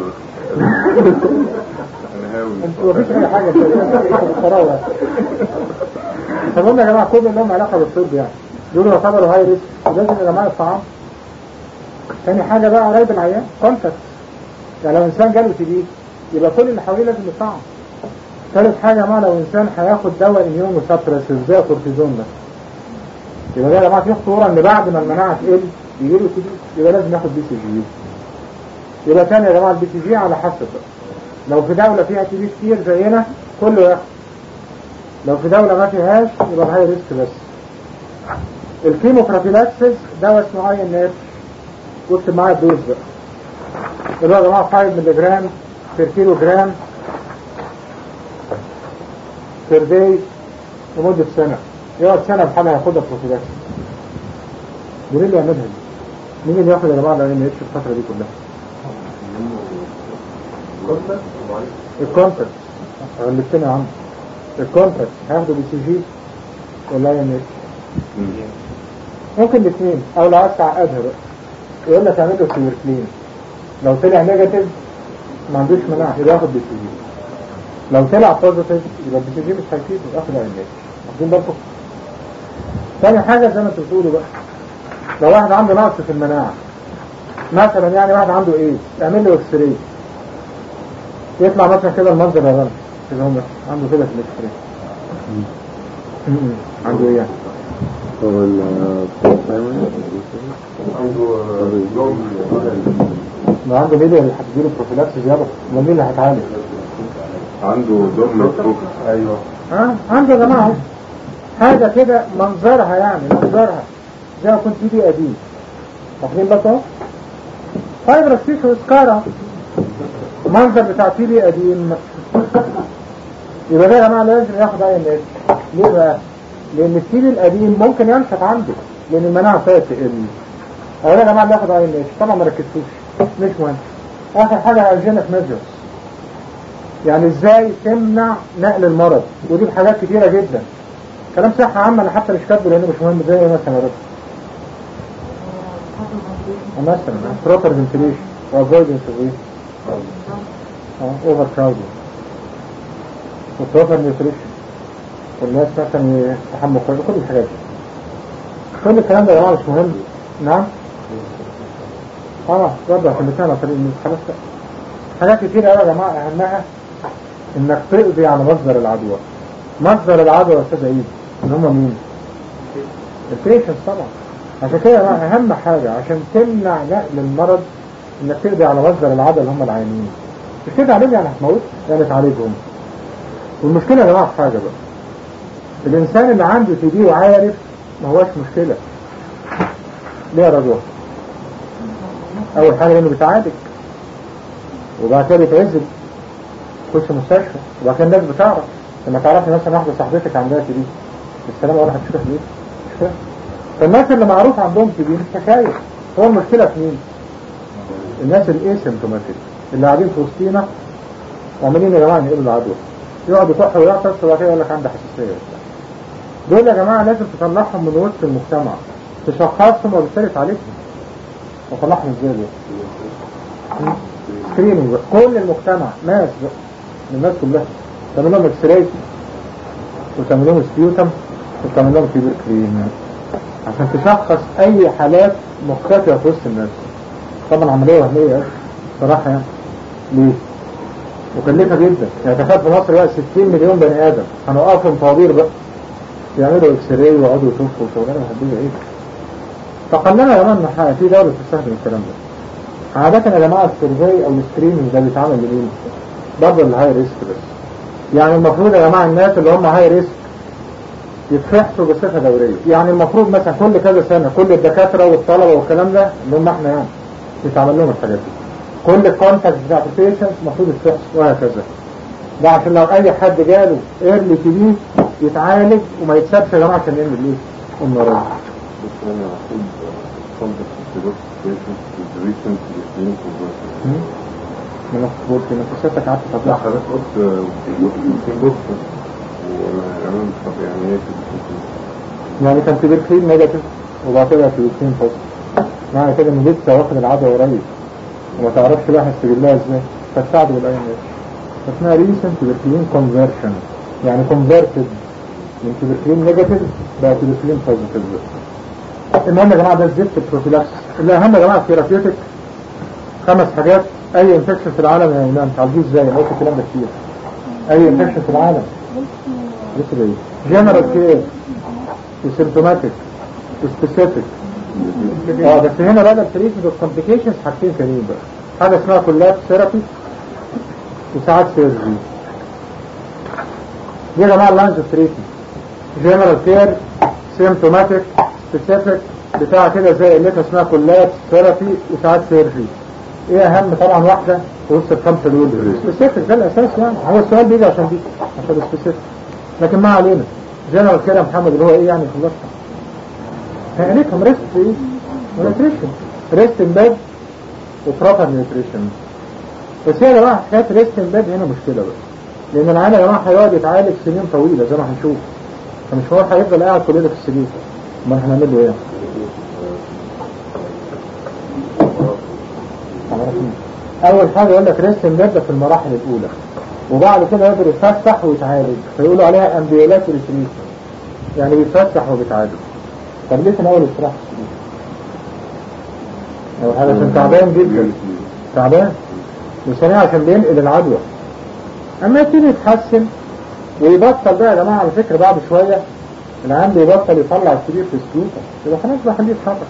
انا هاوي انتوا مفيش اي حاجه بالقراوه فالمهم يا جماعه كل لهم علاقه بالطب يعني دول يعتبروا هاي ريسك ولازم يا جماعه الطعام تاني حاجه بقى قرايب العيان كونتاكت يعني لو انسان جاله تي بي يبقى كل اللي حواليه لازم يطعم ثالث حاجة ما لو إنسان هياخد دواء إميون مسبرسيف زي كورتيزون ده يبقى ده يا جماعة في خطورة إن بعد ما المناعة تقل يجي له تي بي يبقى لازم ياخد بي سي جي يبقى تاني يا جماعة البي سي جي على حسب بقى. لو في دولة فيها تي بي كتير زينا كله ياخد لو في دولة ما فيهاش يبقى الهاي ريسك بس الكيموبروفيلاكسس دواء اسمه اي ان اتش واكتب معايا الدوز بقى اللي هو يا جماعة 5 مللي جرام بير كيلو جرام بير داي لمدة سنة يقعد سنة بحالها ياخدها بروفيلاكس مين اللي يعملها دي؟ مين اللي ياخد يا جماعة الاي ان اتش الفترة دي كلها؟ الكونتاكت غلبتني يا عم الكونتاكت هياخدوا بي سي جي ولا اي ان اتش؟ ممكن الاثنين او لو عايز تعقدها بقى يقول لك اعمل له سيوركلين لو طلع نيجاتيف ما عندوش مناعة يبقى ياخد بي سي جي لو طلع بوزيتيف يبقى البي سي جي مش هيفيده ياخد اي ان اتش واخدين بالكم؟ تاني حاجة زي ما انتوا بتقولوا بقى لو واحد عنده نقص في المناعة مثلا يعني واحد عنده ايه اعمل له اكس راي يطلع مثلا كده المنظر يا غلط كده هم عنده كده في الاكس راي م-م. عنده ايه يعني هو لو عنده ميديا اللي هتديله بروفيلاكس زيادة امال مين اللي هيتعالج عنده دم فوق ايوه ها عنده يا جماعة حاجة كده منظرها يعني منظرها زي ما كنت دي قديم واخدين بالكم اهو؟ فايبرس تيشو سكارة منظر بتاع تي بي قديم يبقى ده يا جماعة لازم ياخد اي ان اتش ليه بقى؟ لان التي بي القديم ممكن ينشط عنده لان المناعة فيها تقل او يا جماعة اللي ياخد اي ان اتش طبعا ما ركزتوش مش مهم اخر حاجة هيجينك ميجرز يعني ازاي تمنع نقل المرض ودي بحاجات كتيرة جدا كلام صحة عامة انا حتى مش كاتبه لانه مش مهم زي مثلا يا رب مثلا proper ventilation وavoidance of ايه اه over crowding وproper nutrition والناس مثلا يتحمل كويس كل الحاجات دي كل الكلام ده يا جماعة مش مهم نعم اه برضه عشان بتاعنا طريق الناس خلاص بقى. حاجات كتير قوي يا جماعة اهمها انك تقضي على مصدر العدوى مصدر العدوى يا استاذ عيد ان هم مين البيشنت طبعا عشان كده بقى اهم حاجة عشان تمنع نقل المرض انك تقضي على مصدر العدوى اللي هم العيانين مش كده عليهم يعني هتموت يعني تعالجهم والمشكلة يا جماعة في حاجة بقى الإنسان اللي عنده تي بي وعارف ما هوش مشكلة ليه يا رجل؟ أول حاجة لأنه بيتعالج وبعد كده بيتعزل يخش مستشفى وبعد كده الناس بتعرف لما تعرفي مثلا واحدة صاحبتك عندها تي بي السلام عليكم هتشوف ليه؟ مش فاهم فالناس اللي معروف عندهم تي بي مش حكاية هو المشكلة في مين؟ الناس الايسيمتوماتيك اللي قاعدين في وسطينا وعمالين يا جماعة ينقلوا العدوى يقعد يكح ويعطس وبعد كده يقول لك عنده حساسية دول يا جماعة لازم تطلعهم من وسط المجتمع تشخصهم وبالتالي تعالجهم وطلعهم ازاي دول؟ سكريننج بقى كل المجتمع ناس بقى الناس كلها تعمل لهم اكس راي وتعمل لهم سبيوتم وتعمل لهم كبير كريم عشان تشخص اي حالات مختلفة في وسط الناس طبعا عملية وهمية أوي صراحة يعني ليه؟ مكلفة جدا يعني تخيل في مصر بقى 60 مليون بني آدم هنوقفهم طوابير بقى يعملوا اكس راي ويقعدوا يشوفوا وشغلانة مهدية ايه فقلنا يا جماعة ان ح- في دولة تستخدم الكلام ده عادة يا جماعة السيرفي او السكريننج ده بيتعمل لمين؟ برضه الهاي ريسك بس يعني المفروض يا جماعة الناس اللي هم هاي ريسك يتفحصوا بصفة دورية يعني المفروض مثلا كل كذا سنة كل الدكاترة والطلبة والكلام ده اللي هم احنا يعني يتعمل لهم الحاجات دي كل الكونتاكت بتاعت البيشنت المفروض يتفحص وهكذا ده عشان لو اي حد جاله ايرلي تي بي يتعالج وما يتسابش يا جماعة عشان يعمل ايه؟ المرض بس انا اخد contact with the patient with the recent clinical work. من الخبور في نفسيتك قعدت لا تطلع حضرتك قلت في دكتور وانا طب يعني ايه في يعني كان تبركلين نيجاتيف وبعد كده تبركلين بوزيتيف معنى كده ان لسه واخد العدوى قريب وما تعرفش بقى هتستجيب ازاي فتساعده بالايام دي اسمها ريسنت تبركلين كونفرشن يعني كونفرتد من تبركلين نيجاتيف بقى تبركلين بوزيتيف المهم يا جماعه ده الزفت البروفيلاكس اللي اهم يا جماعه الثيرابيوتيك خمس حاجات اي انفكشن في العالم يا ايمان تعالجوه ازاي انا قلت الكلام ده كتير اي انفكشن في العالم لسه ايه جنرال كير وسيمتوماتيك وسبيسيفيك اه بس هنا بقى التريتمنت اوف كومبليكيشنز حاجتين تانيين بقى حاجه اسمها كولاب ثيرابي وساعات سيرجري دي يا جماعه اللاينز اوف تريتمنت جنرال كير سيمتوماتيك سبيسيفيك بتاع كده زي اللي اسمها كولاب ثيرابي وساعات سيرجري ايه اهم طبعا واحده في وسط الخمسه دول سبيسيفيك ده الاساس يعني هو السؤال بيجي عشان دي عشان السبيسيفيك لكن ما علينا جنرال كده محمد اللي هو ايه يعني خلصنا هنعملكم ريست ايه ونيوتريشن ريست ان باد وبروبر نيوتريشن بس هي يا جماعه حكايه ريست ان باد هنا مشكله بقى لان العيان يا جماعه هيقعد يتعالج سنين طويله زي ما هنشوف فمش هو هيفضل قاعد كل ده في السرير امال هنعمل له ايه؟ اول حاجه يقول لك ريست ان باد ده في المراحل الاولى وبعد كده يقدر يتفتح ويتعالج فيقولوا عليها امبيولاتوري تريتمنت يعني بيتفتح وبيتعالج طب ليه في الاول استراحه أول حاجة عشان تعبان جدا تعبان وثانيا عشان بينقل العدوى اما يبتدي يتحسن ويبطل بقى يا جماعه على فكره بعد شويه العيان بيبطل يطلع الكبير في سكوته يبقى خلاص بقى خليه يتحرك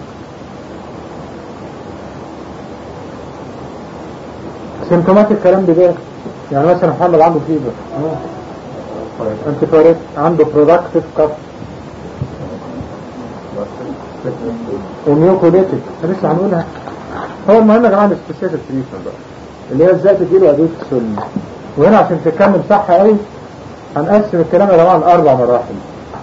سيمتومات الكلام ده يعني مثلا محمد عنده فيبر انت فارق عنده برودكتيف كف وميوكوليتيك لسه هنقولها هو المهم يا جماعه السبيسيفيك تريتمنت بقى اللي هي ازاي تديله ادويه السلم وهنا عشان تكمل صح قوي هنقسم الكلام يا جماعه لاربع مراحل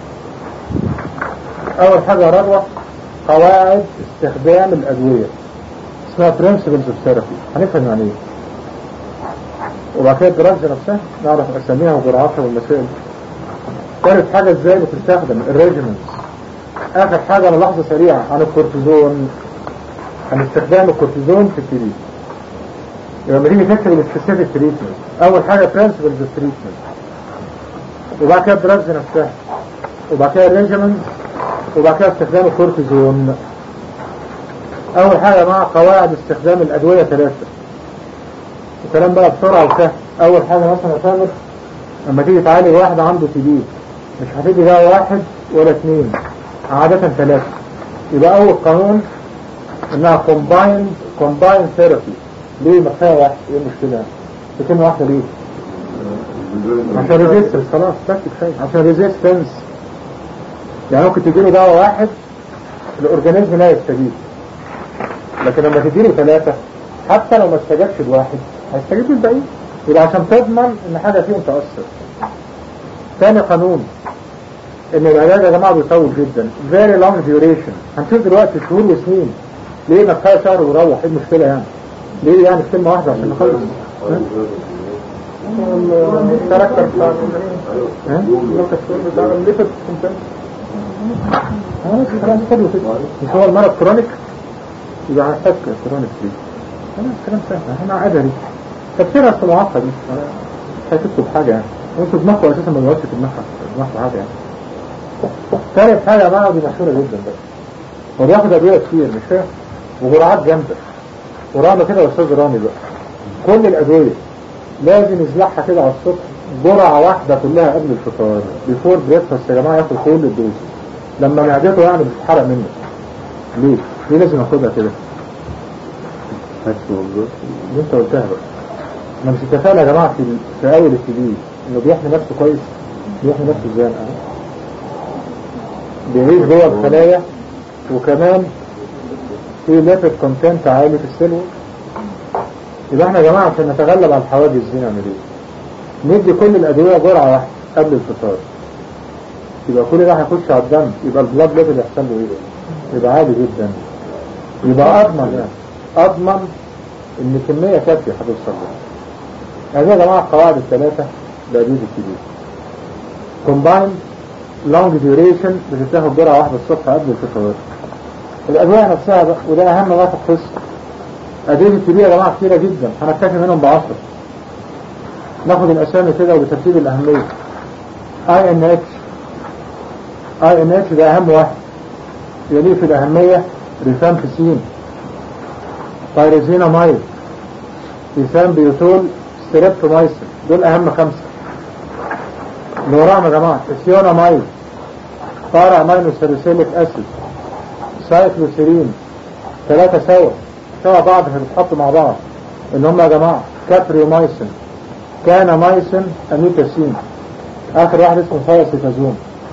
اول حاجه يا رضوى قواعد استخدام الادويه اسمها برنسبلز اوف ثيرابي هنفهم يعني ايه وبعد كده الدراسه نفسها نعرف اساميها وجرعاتها والمسائل ثالث حاجه ازاي بتستخدم الريجيمنتس اخر حاجة ملاحظة سريعة عن الكورتيزون عن استخدام الكورتيزون في التريت لما تيجي تكتب السبيسيفيك تريتمنت اول حاجة برنسبلز تريتمنت وبعد كده الدراجز نفسها وبعد كده الريجيمنت وبعد كده استخدام الكورتيزون اول حاجة مع قواعد استخدام الادوية ثلاثة الكلام بقى بسرعة وسهل اول حاجة مثلا يا سامر لما تيجي تعالج واحد عنده تي بي مش هتيجي بقى واحد ولا اثنين عادة ثلاثة يبقى أول قانون إنها combined combined therapy ليه ما كفاية واحد إيه المشكلة؟ بكلمة واحدة ليه؟ عشان ريزيستنس خلاص بس كفايه عشان ريزيستنس يعني ممكن تديله دواء واحد الاورجانيزم لا يستجيب لكن لما تديله ثلاثة حتى لو ما استجابش الواحد هيستجيب الباقي يبقى عشان تضمن ان حاجة فيهم تأثر ثاني قانون ان العلاج يا جماعة بيطول جدا very long duration هنشوف دلوقتي شهور وسنين ليه ما كفايه شهر وروح ايه المشكلة يعني ليه يعني في كلمة واحدة عشان نخلص ها؟ الكاركتر بتاع ها؟ الكاركتر بتاع الليفت كونتنت اه كلام حلو كده مش هو المرض كرونيك يبقى محتاج كرونيك دي خلاص كلام سهل احنا عدري تفسيرها في معقد مش هتكتب حاجة يعني انتوا دماغكم اساسا ما بيقعدش في دماغها دماغكم حاجة يعني ثالث حاجة بقى دي مشهورة جدا بقى هو بياخد أدوية كتير مش فاهم وجرعات جامدة ورغم كده يا أستاذ رامي بقى كل الأدوية لازم يزلعها كده على الصبح جرعة واحدة كلها قبل الفطار بيفور بريكفاست يا جماعة ياكل كل الدوز لما معدته يعني بتتحرق منه ليه؟ ليه لازم اخدها كده؟ اللي انت قلتها بقى ما مش اتفقنا يا جماعة في في اول التدريب انه بيحمي نفسه كويس بيحمي نفسه ازاي اهو بيعيش جوه الخلايا وكمان في ليبيد كونتنت عالي في السيلول يبقى احنا يا جماعة عشان نتغلب على الحوادث دي نعمل ايه؟ ندي كل الادوية جرعة واحدة قبل الفطار يبقى كل ده هيخش على الدم يبقى البلاد ليفل يحصل له ايه بقى؟ يبقى عالي جدا يبقى اضمن يعني اضمن ان كمية كافية هتوصل لها هذه يا جماعة القواعد الثلاثة لأدوية الكبير combined long duration بتتاخد جرعة واحدة الصبح قبل الفطار الأدوية نفسها بقى وده أهم ما في القصة أدوية الكبير يا جماعة كتيرة جدا هنكتفي منهم بعشرة ناخد الأسامي كده وبترتيب الأهمية اي ان اتش اي ان اتش ده أهم واحد يليه في الأهمية ريفامبسين بايريزينامايد إيثان بيوتول ستريبتومايسين دول أهم خمسة اللي وراهم يا جماعة إسيونامايد بارا أمينو ساليسيليك أسيد سايكلوسيرين ثلاثة سوا سوا بعض بيتحطوا مع بعض إن هم يا جماعة كابريومايسين كانامايسين أميتاسين آخر واحد اسمه فايسيتازون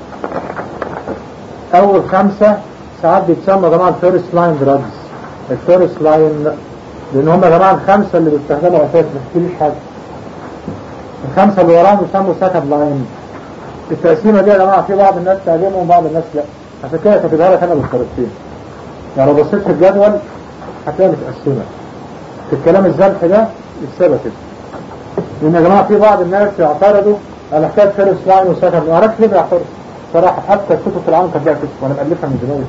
أول خمسة ساعات بيتسموا يا جماعة الفيرست لاين دراجز الفيرست لاين لأن هم يا جماعة الخمسة اللي بيستخدموا أساس ما تحكيليش حاجة الخمسة اللي وراهم يسموا سكند لاين التقسيمة دي يا جماعة في بعض الناس تعجبهم وبعض الناس لا عشان كده كاتبها لك أنا بالطريقتين يعني لو بصيت في الجدول هتلاقيها متقسمة في الكلام الزلح ده يتسابى كده لأن يا جماعة في بعض الناس يعترضوا على حكاية فيرست لاين وسكند ما اعرفش ليه بيعترضوا صراحة حتى الكتب في العالم كانت بقى كده وانا مألفها من دماغي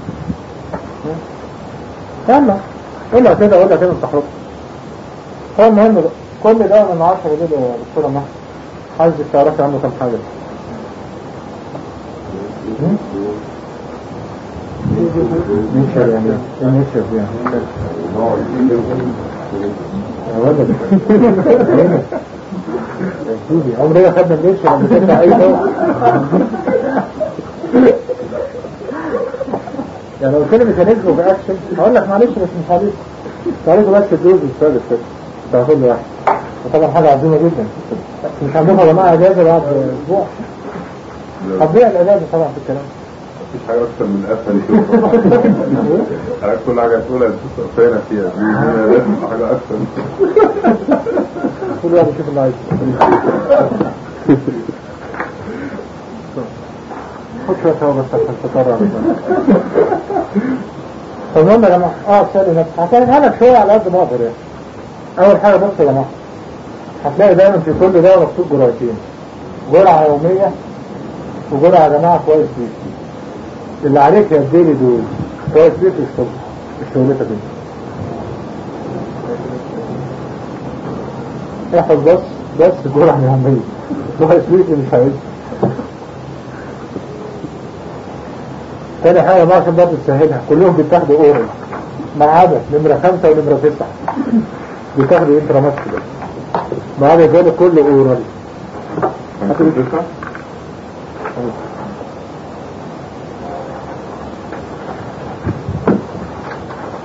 يلا قولها كده قولها كده انت حر هو المهم بقى كل ده من عشرة دول يا دكتورة مهد عايزك تعرفي عنه كام حاجة نشر يعني ايه نشر يعني يا ولد يا سيدي عمرنا خدنا النشر لما تدفع اي دواء يعني لو كده ميكانيزم اوف اكشن هقول لك معلش بس مش عليك تعالوا بس الدوز الثالث كده بتاع كل واحد وطبعا حاجة عظيمة جدا مش عندكم يا جماعة اجازة بعد اسبوع هتضيع الاجازة طبعا في الكلام مفيش حاجة أكتر من أسهل كده حاجات كل حاجة تقولها فينا فيها دي لازم حاجة أكتر كل واحد يشوف اللي عايزه خد شوية هوا بس عشان تطرع على الجنة. فالمهم يا جماعة اه سألي نفسك هسألها لك شوية على قد ما اقدر يعني أول حاجة بص يا جماعة هتلاقي دايما في كل دواء مكتوب جرعتين جرعة يومية وجرعة يا جماعة كويس ليك اللي عليك يا الديلي دول كويس ليك اشتغل اشتغلتك انت احفظ بس بس جرعة يومية كويس ليك مش عايز تاني حاجة بقى عشان برضه تسهلها كلهم بيتاخدوا اورال ما عدا نمرة خمسة ونمرة تسعة بيتاخدوا انتراماسكولار ما عدا ذلك كله اورال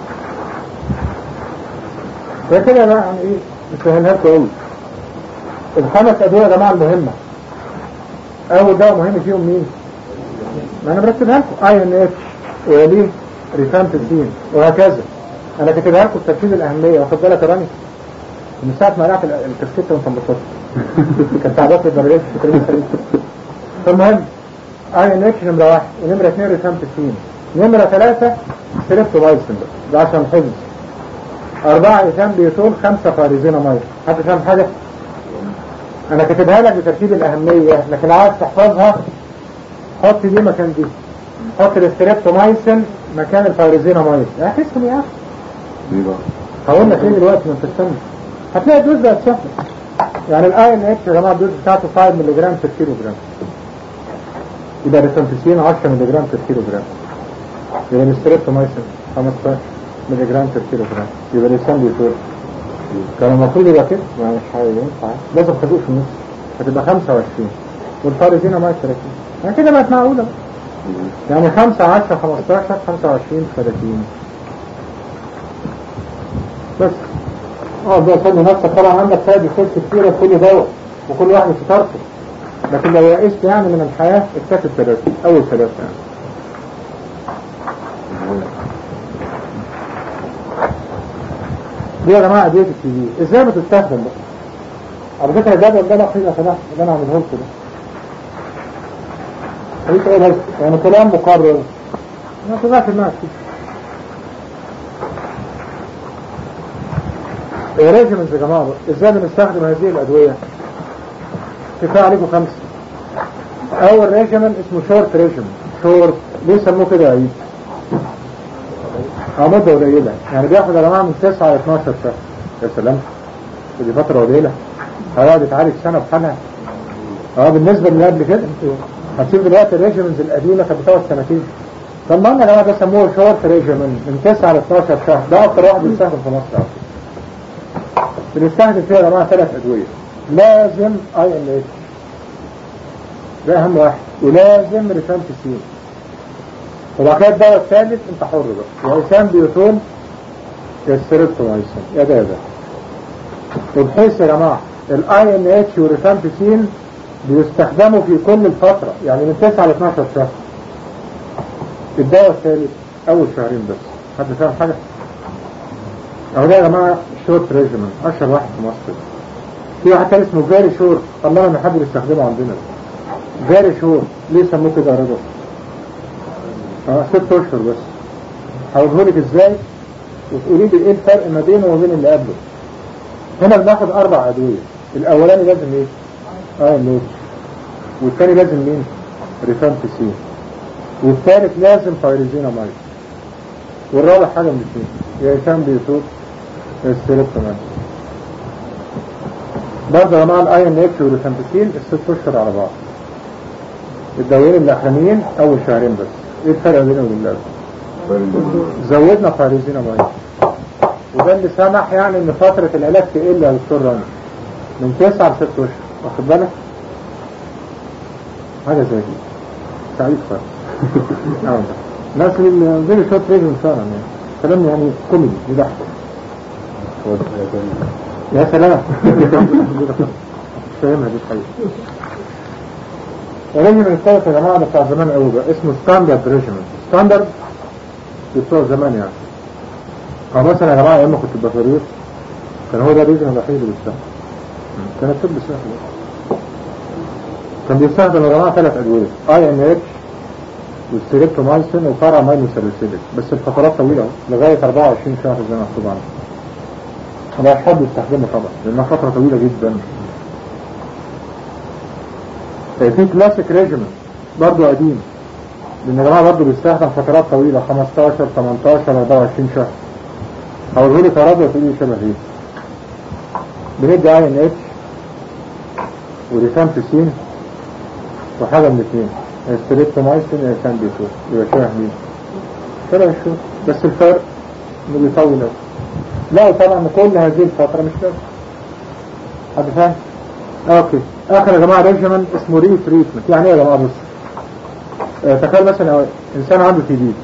ده كده بقى يعني ايه نسهلها لكم قوي الخمس ادويه يا جماعه المهمه اول دواء مهم فيهم مين ما انا مرتبها لكم اي ان اتش ويليه ريفامبيسين وهكذا انا كاتبها لكم بترتيب الاهميه واخد بالك يا راني من ساعه ما قلعت الكاسكيت وانت انبسطت كان تعبان في الدرجات في كريم الخليج فالمهم اي ان اتش نمره واحد ونمره اثنين ريفامبيسين نمره ثلاثه سيريبتومايسين ده عشان حفظ أربعة إيثان بيتول خمسة فارزين مية حد فاهم حاجة؟ أنا كاتبها لك بترتيب الأهمية لكن عايز تحفظها حط دي مكان دي حط الاستريبتومايسين مكان الفارزين مية احسهم يا أخي دي بقى هقول لك ايه دلوقتي ما تستنى هتلاقي الدوز بقت سهله يعني الاي ان اتش يا جماعه الدوز بتاعته 5 مللي جرام في الكيلو جرام يبقى الريفامبيسين 10 مللي جرام في الكيلو جرام يبقى الاستريبتومايسين 15 مللي جرام في الكيلو جرام يبقى الانسان بيطول كان المفروض يبقى كده ما مش هينفع لازم خدوه في النص هتبقى 25 والفارزين ميه 30 يعني كده بقت معقوله بقى. يعني 5 10 15 25 30 بس اه ده خلي نفسك طبعا عندك فايدة خلص كتيرة في كل دواء وكل واحد في طرفه لكن لو يئست يعني من الحياة اكتفي ثلاثة أول ثلاثة يعني دي يا جماعة أدوية التي في ازاي بتستخدم بقى؟ على فكرة الجدول ده دقيق يا فلاح اللي أنا عامله لكم ده خليك ايه بس يعني كلام مقرر ما تضعش دماغك فيه الريجمنت يا جماعة بقى. ازاي بنستخدم هذه الأدوية كفاية عليكم خمسة أول ريجمنت اسمه شورت ريجمنت شورت ليه سموه كده يا عيد؟ اه مدة قليلة يعني بياخد يا جماعة من 9 ل 12 شهر يا سلام دي فترة قليلة هيقعد يتعالج سنة بحالها اه بالنسبة اللي قبل كده هتشوف دلوقتي الريجمنتس القديمة كانت بتقعد سنتين طب ما يا جماعة ده سموه شورت ريجمنت من 9 ل 12 شهر ده أكتر واحد بيستخدم في مصر أصلا بنستخدم فيها يا جماعة ثلاث أدوية لازم اي ان اتش ده أهم واحد ولازم ريفامبيسين وبعد كده الدواء الثالث انت حر بقى يا إسام بيوتون يا السيريبتومايسين يا ده يا ده وبحيث يا جماعة الاي ان اتش والريفامبيسين بيستخدموا في كل الفترة يعني من 9 ل 12 شهر الدواء الثالث أول شهرين بس حد فاهم حاجة؟ أهو ده يا جماعة شورت ريجيمنت أشهر واحد في مصر في واحد تاني اسمه فيري شورت الله ما حد بيستخدمه عندنا فيري شورت ليه سموه كده يا رضا؟ اه ست اشهر بس هقوله لك ازاي وتقولي لي ايه الفرق ما بينه وبين اللي قبله هنا بناخد اربع ادويه الاولاني لازم ايه؟ اه النوت والثاني لازم مين؟ ريفامبيسين والثالث لازم بايريزينامايد والرابع حاجه من الاثنين يا هشام بيسوق يا السيريبتومايد برضه يا جماعه الاي ان اتش والريفامبيسين الست اشهر على بعض الدوايين الاخرانيين اول شهرين بس ايه الفرق بينهم وبين اللازم زودنا بايريزينامايد وده اللي سمح يعني ان فترة العلاج تقل يا دكتور رامي من تسعة لست اشهر واخد بالك حاجة زي دي سعيد خالص اه ناس اللي زي شوت ريجن فعلا يعني كلام يعني كوميدي يضحك يا سلام مش فاهمها دي الحقيقة الريجن الثالث يا جماعة ده بتاع زمان قوي بقى اسمه ستاندرد ريجن ستاندرد بتوع زمان يعني أو مثلا يا جماعة لما كنت بفريق كان هو ده الريجن الوحيد اللي بيستخدم كان الطب سهل كان بيستخدم يا جماعة ثلاث أدوية اي ان اتش والسيريبتومايسين وفرع مايلوساليسيليك بس الفترات طويلة لغاية 24 شهر زي ما مكتوب عنها ما بقاش حد يستخدمه طبعا لأنها فترة طويلة جدا في كلاسيك ريجيمنت برضه قديم لأن يا جماعة برضه بيستخدم فترات طويلة 15 18 24 شهر هقوله لك يا رب وتقولي لي شبه ايه بندي اي ان اتش وريفامبيسين وحاجة من الاثنين ستريبتومايسين يا كان بيسور يبقى شبه مين شبه الشوك بس الفرق انه بيطول قوي لا طبعا كل هذه الفترة مش لازم حد فاهم؟ اوكي اخر يا جماعة ريجيمنت اسمه ري تريتمنت يعني ايه يا جماعة بص آه تخيل مثلا انسان عنده تي بي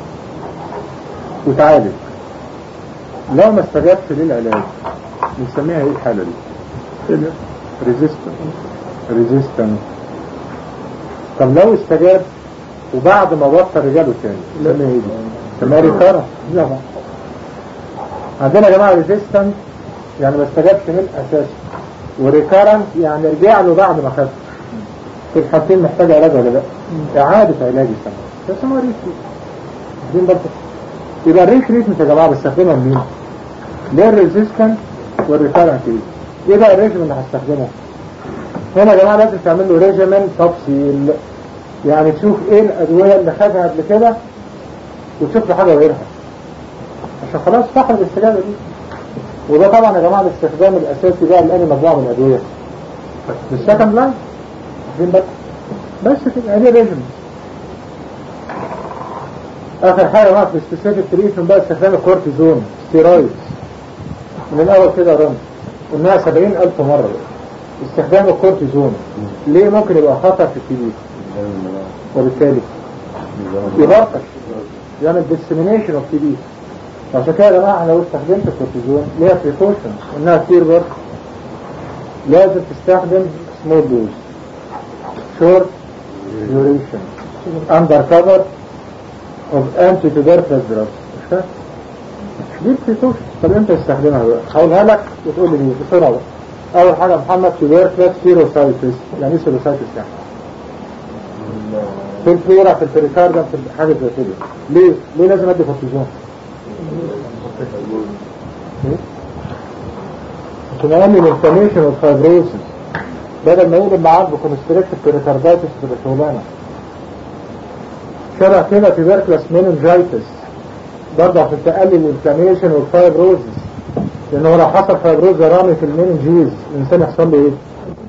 وتعالج لو ما استجابش للعلاج بنسميها ايه الحالة دي؟ ريزيستنت ريزيستنت طب لو استجاب وبعد ما بطل رجاله تاني سميه ايه دي؟ سميه ريكارنت لا بقى. عندنا يا جماعه ريزيستنت يعني ما استجابش من اساسه وريكارنت يعني رجع له بعد ما خد في الحالتين محتاج علاج ولا لا؟ اعاده علاج يسمى ده اسمه ريتريت دين برضه يبقى الريتريتمنت يا جماعه بستخدمها مين؟ ليه الريزيستنت والريكارنت ايه؟ ايه بقى الريجيم اللي هستخدمه؟ هنا يا جماعه لازم تعمل له ريجيمن تفصيل يعني تشوف ايه الادويه اللي خدها قبل كده وتشوف له حاجه غيرها عشان خلاص صاحب الاستجابه دي وده طبعا يا جماعه الاستخدام الاساسي بقى لاني مجموعه من الادويه بالسكند لاين واخدين بالك بس كده ادي ريجيم اخر حاجه بقى في السبيسيفيك تريتمنت بقى استخدام الكورتيزون ستيرويدز من الاول كده رمز قلناها 70000 مره بقى. استخدام الكورتيزون ليه ممكن يبقى خطر في التي بي وبالتالي يبطل يعمل dissemination of TB عشان كده يا جماعه لو استخدمت الكورتيزون ليها precautions انها كتير برضه لازم تستخدم small dose short duration under cover of antituberculous drugs مش فاهم؟ دي precautions طب امتى تستخدمها بقى؟ هقولها لك وتقول لي ليه بسرعه بقى اول حاجه محمد tuberculous serositis يعني ايه serositis يعني؟ في الفلورا في البريكاردم في حاجة زي كده ليه؟ ليه لازم ادي كورتيزون؟ إيه؟ عشان اقلل الانفلاميشن والفايبروسس بدل ما يقلب معاك بكونستريكتيف بريكاردايتس تبقى شغلانه شبه كده تيبركلس ميننجايتس برضه عشان تقلل الانفلاميشن والفايبروزس لان هو لو حصل فايبروز رامي في الميننجيز الانسان يحصل له ايه؟